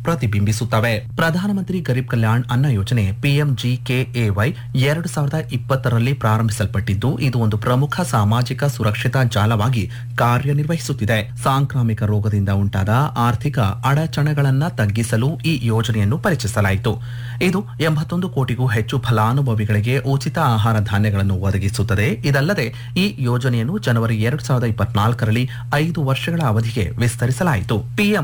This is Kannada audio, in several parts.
ಪ್ರತಿಬಿಂಬಿಸುತ್ತವೆ ಪ್ರಧಾನಮಂತ್ರಿ ಗರೀಬ್ ಕಲ್ಯಾಣ್ ಅನ್ನ ಯೋಜನೆ ಪಿಎಂಜಿಕೆಎವೈ ಎರಡು ಸಾವಿರದ ಇಪ್ಪತ್ತರಲ್ಲಿ ಪ್ರಾರಂಭಿಸಲ್ಪಟ್ಟಿದ್ದು ಇದು ಒಂದು ಪ್ರಮುಖ ಸಾಮಾಜಿಕ ಸುರಕ್ಷತಾ ಜಾಲವಾಗಿ ಕಾರ್ಯನಿರ್ವಹಿಸುತ್ತಿದೆ ಸಾಂಕ್ರಾಮಿಕ ರೋಗದಿಂದ ಉಂಟಾದ ಆರ್ಥಿಕ ಅಡಚಣೆಗಳನ್ನ ತಗ್ಗಿಸಲು ಈ ಯೋಜನೆಯನ್ನು ಪರಿಚಯಿಸಲಾಯಿತು ಇದು ಎಂಬತ್ತೊಂದು ಕೋಟಿಗೂ ಹೆಚ್ಚು ಫಲಾನುಭವಿಗಳಿಗೆ ಉಚಿತ ಆಹಾರ ಧಾನ್ಯಗಳನ್ನು ಒದಗಿಸುತ್ತದೆ ಇದಲ್ಲದೆ ಈ ಯೋಜನೆಯನ್ನು ಜನವರಿ ಎರಡು ಸಾವಿರದ ಇಪ್ಪತ್ನಾಲ್ಕರಲ್ಲಿ ಐದು ವರ್ಷಗಳ ಅವಧಿಗೆ ವಿಸ್ತರಿಸಲಾಯಿತು ಪಿಎಂ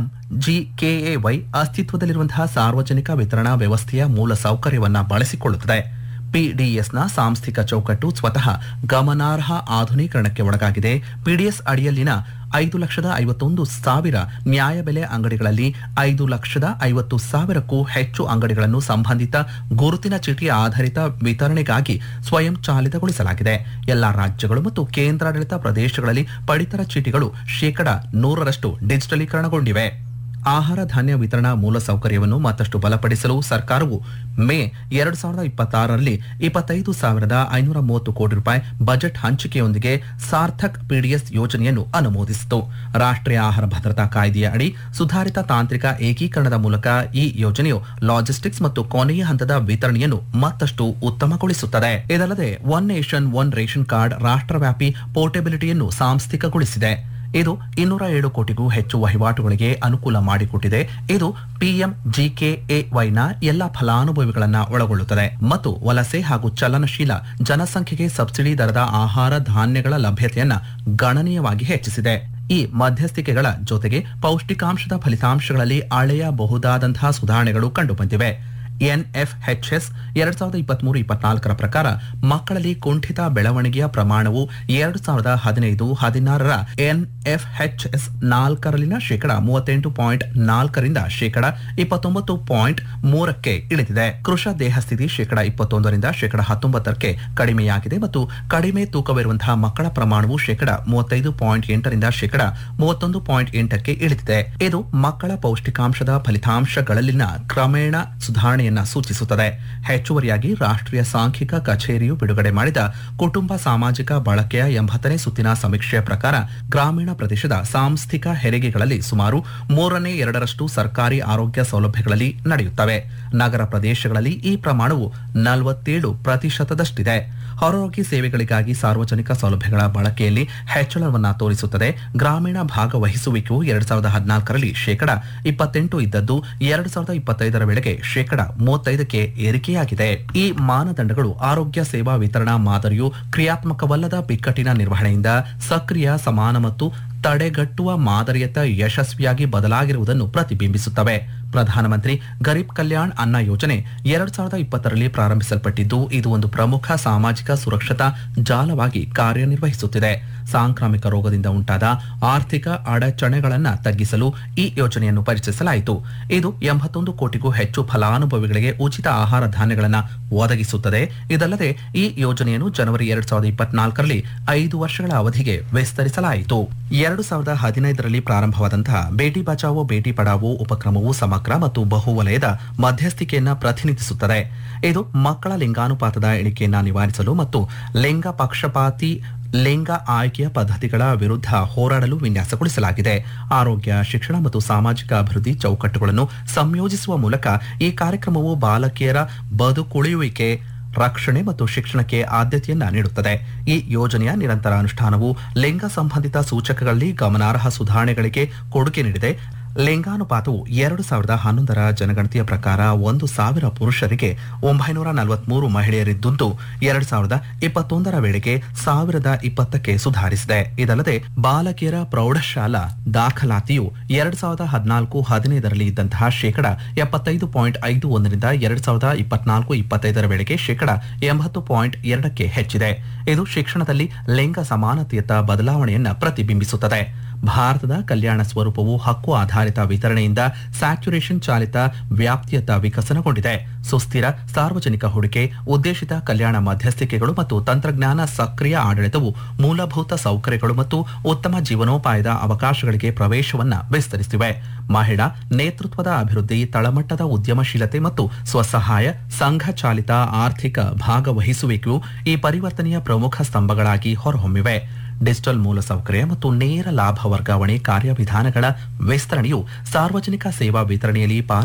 ಜಿಕೆಎವೈ ಅಸ್ತಿತ್ವದಲ್ಲಿರುವಂತಹ ಸಾರ್ವಜನಿಕ ವಿತರಣಾ ವ್ಯವಸ್ಥೆಯ ಮೂಲ ಸೌಕರ್ಯವನ್ನ ಬಳಸಿಕೊಳ್ಳುತ್ತದೆ ಪಿಡಿಎಸ್ನ ಸಾಂಸ್ಥಿಕ ಚೌಕಟ್ಟು ಸ್ವತಃ ಗಮನಾರ್ಹ ಆಧುನೀಕರಣಕ್ಕೆ ಒಳಗಾಗಿದೆ ಪಿಡಿಎಸ್ ಅಡಿಯಲ್ಲಿನ ಐದು ಲಕ್ಷದ ಐವತ್ತೊಂದು ಸಾವಿರ ನ್ಯಾಯಬೆಲೆ ಅಂಗಡಿಗಳಲ್ಲಿ ಐದು ಲಕ್ಷದ ಐವತ್ತು ಸಾವಿರಕ್ಕೂ ಹೆಚ್ಚು ಅಂಗಡಿಗಳನ್ನು ಸಂಬಂಧಿತ ಗುರುತಿನ ಚೀಟಿ ಆಧಾರಿತ ವಿತರಣೆಗಾಗಿ ಸ್ವಯಂ ಚಾಲಿತಗೊಳಿಸಲಾಗಿದೆ ಎಲ್ಲಾ ರಾಜ್ಯಗಳು ಮತ್ತು ಕೇಂದ್ರಾಡಳಿತ ಪ್ರದೇಶಗಳಲ್ಲಿ ಪಡಿತರ ಚೀಟಿಗಳು ಶೇಕಡ ನೂರರಷ್ಟು ಡಿಜಿಟಲೀಕರಣಗೊಂಡಿವೆ ಆಹಾರ ಧಾನ್ಯ ವಿತರಣಾ ಮೂಲಸೌಕರ್ಯವನ್ನು ಮತ್ತಷ್ಟು ಬಲಪಡಿಸಲು ಸರ್ಕಾರವು ಮೇ ಎರಡು ಸಾವಿರದ ಇಪ್ಪತ್ತಾರರಲ್ಲಿ ಇಪ್ಪತ್ತೈದು ಸಾವಿರದ ಐನೂರ ಮೂವತ್ತು ಕೋಟಿ ರೂಪಾಯಿ ಬಜೆಟ್ ಹಂಚಿಕೆಯೊಂದಿಗೆ ಸಾರ್ಥಕ್ ಪಿಡಿಎಸ್ ಯೋಜನೆಯನ್ನು ಅನುಮೋದಿಸಿತು ರಾಷ್ಟ್ರೀಯ ಆಹಾರ ಭದ್ರತಾ ಕಾಯ್ದೆಯ ಅಡಿ ಸುಧಾರಿತ ತಾಂತ್ರಿಕ ಏಕೀಕರಣದ ಮೂಲಕ ಈ ಯೋಜನೆಯು ಲಾಜಿಸ್ಟಿಕ್ಸ್ ಮತ್ತು ಕೊನೆಯ ಹಂತದ ವಿತರಣೆಯನ್ನು ಮತ್ತಷ್ಟು ಉತ್ತಮಗೊಳಿಸುತ್ತದೆ ಇದಲ್ಲದೆ one nation one ration card ರಾಷ್ಟ್ರವ್ಯಾಪಿ ಪೋರ್ಟೆಬಿಲಿಟಿಯನ್ನು ಸಾಂಸ್ಥಿಕಗೊಳಿಸಿದೆ ಇದು ಇನ್ನೂರ ಏಳು ಕೋಟಿಗೂ ಹೆಚ್ಚು ವಹಿವಾಟುಗಳಿಗೆ ಅನುಕೂಲ ಮಾಡಿಕೊಟ್ಟಿದೆ ಇದು ಪಿಎಂ ಜಿಕೆಎವೈನ ಎಲ್ಲ ಫಲಾನುಭವಿಗಳನ್ನ ಒಳಗೊಳ್ಳುತ್ತದೆ ಮತ್ತು ವಲಸೆ ಹಾಗೂ ಚಲನಶೀಲ ಜನಸಂಖ್ಯೆಗೆ ಸಬ್ಸಿಡಿ ದರದ ಆಹಾರ ಧಾನ್ಯಗಳ ಲಭ್ಯತೆಯನ್ನ ಗಣನೀಯವಾಗಿ ಹೆಚ್ಚಿಸಿದೆ ಈ ಮಧ್ಯಸ್ಥಿಕೆಗಳ ಜೊತೆಗೆ ಪೌಷ್ಟಿಕಾಂಶದ ಫಲಿತಾಂಶಗಳಲ್ಲಿ ಅಳೆಯಬಹುದಾದಂತಹ ಸುಧಾರಣೆಗಳು ಕಂಡುಬಂದಿವೆ ಎನ್ಎಫ್ಎಚ್ಎಸ್ ಎರಡ್ ಸಾವಿರದ ಇಪ್ಪತ್ಮೂರು ಇಪ್ಪತ್ನಾಲ್ಕರ ಪ್ರಕಾರ ಮಕ್ಕಳಲ್ಲಿ ಕುಂಠಿತ ಬೆಳವಣಿಗೆಯ ಪ್ರಮಾಣವು ಎರಡು ಸಾವಿರದ ಹದಿನೈದು ಹದಿನಾರರ ಎನ್ಎಫ್ಎಚ್ಎಸ್ ನಾಲ್ಕರಲ್ಲಿನ ಶೇಕಡ ಮೂವತ್ತೆಂಟು ಪಾಯಿಂಟ್ ನಾಲ್ಕರಿಂದ ಶೇಕಡ ಇಪ್ಪತ್ತೊಂಬತ್ತು ಪಾಯಿಂಟ್ ಮೂರಕ್ಕೆ ಇಳಿದಿದೆ ಕೃಷ ದೇಹಸ್ಥಿತಿ ಶೇಕಡ ಇಪ್ಪತ್ತೊಂದರಿಂದ ಶೇಕಡ ಹತ್ತೊಂಬತ್ತಕ್ಕೆ ಕಡಿಮೆಯಾಗಿದೆ ಮತ್ತು ಕಡಿಮೆ ತೂಕವಿರುವಂತಹ ಮಕ್ಕಳ ಪ್ರಮಾಣವು ಶೇಕಡ ಮೂವತ್ತೈದು ಪಾಯಿಂಟ್ ಎಂಟರಿಂದ ಶೇಕಡ ಮೂವತ್ತೊಂದು ಪಾಯಿಂಟ್ ಎಂಟಕ್ಕೆ ಇಳಿದಿದೆ ಇದು ಮಕ್ಕಳ ಪೌಷ್ಟಿಕಾಂಶದ ಫಲಿತಾಂಶಗಳಲ್ಲಿನ ಕ್ರಮೇಣ ಸುಧಾರಣೆಯನ್ನ ಸೂಚಿಸುತ್ತದೆ ಹೆಚ್ಚುವರಿಯಾಗಿ ರಾಷ್ಟ್ರೀಯ ಸಾಂಖ್ಯಿಕ ಕಚೇರಿಯು ಬಿಡುಗಡೆ ಮಾಡಿದ ಕುಟುಂಬ ಸಾಮಾಜಿಕ ಬಳಕೆಯ ಎಂಬತ್ತನೇ ಸುತ್ತಿನ ಸಮೀಕ್ಷೆಯ ಪ್ರಕಾರ ಗ್ರಾಮೀಣ ಪ್ರದೇಶದ ಸಾಂಸ್ಥಿಕ ಹೆರಿಗೆಗಳಲ್ಲಿ ಸುಮಾರು ಮೂರನೇ ಎರಡರಷ್ಟು ಸರ್ಕಾರಿ ಆರೋಗ್ಯ ಸೌಲಭ್ಯಗಳಲ್ಲಿ ನಡೆಯುತ್ತವೆ ನಗರ ಪ್ರದೇಶಗಳಲ್ಲಿ ಈ ಪ್ರಮಾಣವು ನಲವತ್ತೇಳು ಪ್ರತಿಶತದಷ್ಟಿದೆ ಹೊರರೋಗಿ ಸೇವೆಗಳಿಗಾಗಿ ಸಾರ್ವಜನಿಕ ಸೌಲಭ್ಯಗಳ ಬಳಕೆಯಲ್ಲಿ ಹೆಚ್ಚಳವನ್ನ ತೋರಿಸುತ್ತದೆ ಗ್ರಾಮೀಣ ಭಾಗವಹಿಸುವಿಕೆಯು ಎರಡ್ ಸಾವಿರದ ಹದಿನಾಲ್ಕರಲ್ಲಿ ಶೇಕಡ ಇಪ್ಪತ್ತೆಂಟು ಇದ್ದದ್ದು ಎರಡ್ ಸಾವಿರದ ಇಪ್ಪತ್ತೈದರ ವೇಳೆಗೆ ಶೇಕಡ ಮೂವತ್ತೈದಕ್ಕೆ ಏರಿಕೆಯಾಗಿದೆ ಈ ಮಾನದಂಡಗಳು ಆರೋಗ್ಯ ಸೇವಾ ವಿತರಣಾ ಮಾದರಿಯು ಕ್ರಿಯಾತ್ಮಕವಲ್ಲದ ಬಿಕ್ಕಟ್ಟಿನ ನಿರ್ವಹಣೆಯಿಂದ ಸಕ್ರಿಯ ಸಮಾನ ಮತ್ತು ತಡೆಗಟ್ಟುವ ಮಾದರಿಯತ್ತ ಯಶಸ್ವಿಯಾಗಿ ಬದಲಾಗಿರುವುದನ್ನು ಪ್ರತಿಬಿಂಬಿಸುತ್ತವೆ ಪ್ರಧಾನಮಂತ್ರಿ ಗರೀಬ್ ಕಲ್ಯಾಣ್ ಅನ್ನ ಯೋಜನೆ ಎರಡ್ ಸಾವಿರದ ಇಪ್ಪತ್ತರಲ್ಲಿ ಪ್ರಾರಂಭಿಸಲ್ಪಟ್ಟಿದ್ದು ಇದು ಒಂದು ಪ್ರಮುಖ ಸಾಮಾಜಿಕ ಸುರಕ್ಷತಾ ಜಾಲವಾಗಿ ಕಾರ್ಯನಿರ್ವಹಿಸುತ್ತಿದೆ ಸಾಂಕ್ರಾಮಿಕ ರೋಗದಿಂದ ಉಂಟಾದ ಆರ್ಥಿಕ ಅಡಚಣೆಗಳನ್ನು ತಗ್ಗಿಸಲು ಈ ಯೋಜನೆಯನ್ನು ಪರಿಚಯಿಸಲಾಯಿತು ಇದು ಎಂಬತ್ತೊಂದು ಕೋಟಿಗೂ ಹೆಚ್ಚು ಫಲಾನುಭವಿಗಳಿಗೆ ಉಚಿತ ಆಹಾರ ಧಾನ್ಯಗಳನ್ನು ಒದಗಿಸುತ್ತದೆ ಇದಲ್ಲದೆ ಈ ಯೋಜನೆಯನ್ನು ಜನವರಿ ಎರಡ್ ಸಾವಿರದ ಇಪ್ಪತ್ನಾಲ್ಕರಲ್ಲಿ ಐದು ವರ್ಷಗಳ ಅವಧಿಗೆ ವಿಸ್ತರಿಸಲಾಯಿತು ಎರಡು ಸಾವಿರದ ಹದಿನೈದರಲ್ಲಿ ಪ್ರಾರಂಭವಾದಂತಹ ಬೇಟಿ ಬಚಾವೋ ಬೇಟಿ ಪಡಾವೋ ಉಪಕ್ರಮವು ಸಮಗ್ರ ಮತ್ತು ಬಹುವಲಯದ ಮಧ್ಯಸ್ಥಿಕೆಯನ್ನ ಪ್ರತಿನಿಧಿಸುತ್ತದೆ ಇದು ಮಕ್ಕಳ ಲಿಂಗಾನುಪಾತದ ಇಳಿಕೆಯನ್ನ ನಿವಾರಿಸಲು ಮತ್ತು ಲಿಂಗ ಪಕ್ಷಪಾತಿ ಲಿಂಗ ಆಯ್ಕೆಯ ಪದ್ಧತಿಗಳ ವಿರುದ್ಧ ಹೋರಾಡಲು ವಿನ್ಯಾಸಗೊಳಿಸಲಾಗಿದೆ ಆರೋಗ್ಯ ಶಿಕ್ಷಣ ಮತ್ತು ಸಾಮಾಜಿಕ ಅಭಿವೃದ್ಧಿ ಚೌಕಟ್ಟುಗಳನ್ನು ಸಂಯೋಜಿಸುವ ಮೂಲಕ ಈ ಕಾರ್ಯಕ್ರಮವು ಬಾಲಕಿಯರ ಬದುಕುಳಿಯುವಿಕೆ ರಕ್ಷಣೆ ಮತ್ತು ಶಿಕ್ಷಣಕ್ಕೆ ಆದ್ಯತೆಯನ್ನ ನೀಡುತ್ತದೆ ಈ ಯೋಜನೆಯ ನಿರಂತರ ಅನುಷ್ಠಾನವು ಲಿಂಗ ಸಂಬಂಧಿತ ಸೂಚಕಗಳಲ್ಲಿ ಗಮನಾರ್ಹ ಸುಧಾರಣೆಗಳಿಗೆ ಕೊಡುಗೆ ನೀಡಿದೆ ಲಿಂಗಾನುಪಾತವು ಎರಡು ಸಾವಿರದ ಹನ್ನೊಂದರ ಜನಗಣತಿಯ ಪ್ರಕಾರ ಒಂದು ಸಾವಿರ ಪುರುಷರಿಗೆ ಒಂಬೈನೂರ ನಲವತ್ಮೂರು ಮಹಿಳೆಯರಿದ್ದುದ್ದು ಎರಡು ಸಾವಿರದ ಇಪ್ಪತ್ತೊಂದರ ವೇಳೆಗೆ ಸಾವಿರದ ಇಪ್ಪತ್ತಕ್ಕೆ ಸುಧಾರಿಸಿದೆ ಇದಲ್ಲದೆ ಬಾಲಕಿಯರ ಪ್ರೌಢಶಾಲಾ ದಾಖಲಾತಿಯು ಎರಡು ಸಾವಿರದ ಹದಿನಾಲ್ಕು ಹದಿನೈದರಲ್ಲಿ ಇದ್ದಂತಹ ಶೇಕಡ ಎಪ್ಪತ್ತೈದು ಪಾಯಿಂಟ್ ಐದು ಒಂದರಿಂದ ಎರಡು ಸಾವಿರದ ಇಪ್ಪತ್ನಾಲ್ಕು ಇಪ್ಪತ್ತೈದರ ವೇಳೆಗೆ ಶೇಕಡ ಎಂಬತ್ತು ಪಾಯಿಂಟ್ ಎರಡಕ್ಕೆ ಹೆಚ್ಚಿದೆ ಇದು ಶಿಕ್ಷಣದಲ್ಲಿ ಲಿಂಗ ಸಮಾನತೆಯತ್ತ ಬದಲಾವಣೆಯನ್ನ ಪ್ರತಿಬಿಂಬಿಸುತ್ತದೆ ಭಾರತದ ಕಲ್ಯಾಣ ಸ್ವರೂಪವು ಹಕ್ಕು ಆಧಾರಿತ ವಿತರಣೆಯಿಂದ ಸ್ಯಾಚುರೇಷನ್ ಚಾಲಿತ ವ್ಯಾಪ್ತಿಯತ್ತ ವಿಕಸನಗೊಂಡಿದೆ ಸುಸ್ಥಿರ ಸಾರ್ವಜನಿಕ ಹೂಡಿಕೆ ಉದ್ದೇಶಿತ ಕಲ್ಯಾಣ ಮಧ್ಯಸ್ಥಿಕೆಗಳು ಮತ್ತು ತಂತ್ರಜ್ಞಾನ ಸಕ್ರಿಯ ಆಡಳಿತವು ಮೂಲಭೂತ ಸೌಕರ್ಯಗಳು ಮತ್ತು ಉತ್ತಮ ಜೀವನೋಪಾಯದ ಅವಕಾಶಗಳಿಗೆ ಪ್ರವೇಶವನ್ನ ವಿಸ್ತರಿಸಿವೆ ಮಹಿಳಾ ನೇತೃತ್ವದ ಅಭಿವೃದ್ಧಿ ತಳಮಟ್ಟದ ಉದ್ಯಮಶೀಲತೆ ಮತ್ತು ಸ್ವಸಹಾಯ ಸಂಘ ಚಾಲಿತ ಆರ್ಥಿಕ ಭಾಗವಹಿಸುವಿಕೆಯು ಈ ಪರಿವರ್ತನೆಯ ಪ್ರಮುಖ ಸ್ತಂಭಗಳಾಗಿ ಹೊರಹೊಮ್ಮಿವೆ ಡಿಜಿಟಲ್ ಮೂಲಸೌಕರ್ಯ ಮತ್ತು ನೇರ ಲಾಭ ವರ್ಗಾವಣೆ ಕಾರ್ಯವಿಧಾನಗಳ ವಿಸ್ತರಣೆಯು ಸಾರ್ವಜನಿಕ ಸೇವಾ ವಿತರಣೆಯಲ್ಲಿ